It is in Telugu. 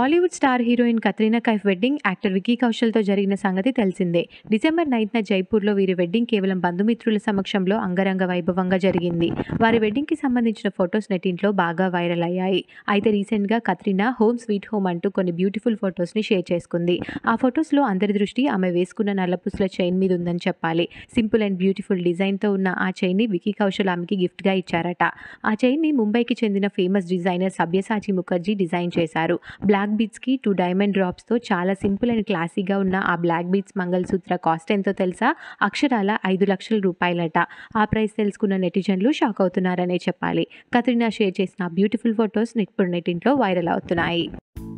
Bollywood star heroine Katrina Kaif wedding actor Vicky కౌశల్తో జరిగిన సంగతి తెలిసిందే డిసెంబర్ నైన్త్న జైపూర్లో వీరి వెడ్డింగ్ కేవలం బంధుమిత్రుల సమక్షంలో అంగరంగ వైభవంగా జరిగింది వారి వెడ్డింగ్కి సంబంధించిన ఫొటోస్ నెట్టింట్లో బాగా వైరల్ అయ్యాయి అయితే రీసెంట్గా కత్రీనా హోమ్ స్వీట్ హోమ్ అంటూ కొన్ని బ్యూటిఫుల్ ఫొటోస్ని షేర్ చేసుకుంది ఆ ఫొటోస్లో అందరి దృష్టి ఆమె వేసుకున్న నల్లపుసల చైన్ మీద ఉందని చెప్పాలి సింపుల్ అండ్ బ్యూటిఫుల్ డిజైన్తో ఉన్న ఆ చైన్ని వికీ కౌశల్ ఆమెకి గిఫ్ట్గా ఇచ్చారట ఆ చైన్ని ముంబైకి చెందిన famous designer Sabyasachi Mukherjee design చేశారు బ్లాక్ బీట్స్కి టూ డైమండ్ డ్రాప్స్తో చాలా సింపుల్ అండ్ క్లాసీగా ఉన్న ఆ బ్లాక్ బీట్స్ మంగళసూత్ర కాస్ట్ ఎంతో తెలుసా అక్షరాల ఐదు లక్షల రూపాయలట ఆ ప్రైస్ తెలుసుకున్న నెటిజన్లు షాక్ అవుతున్నారనే చెప్పాలి కత్రినా షేర్ చేసిన బ్యూటిఫుల్ ఫొటోస్ ఇప్పుడు నెట్టింట్లో వైరల్ అవుతున్నాయి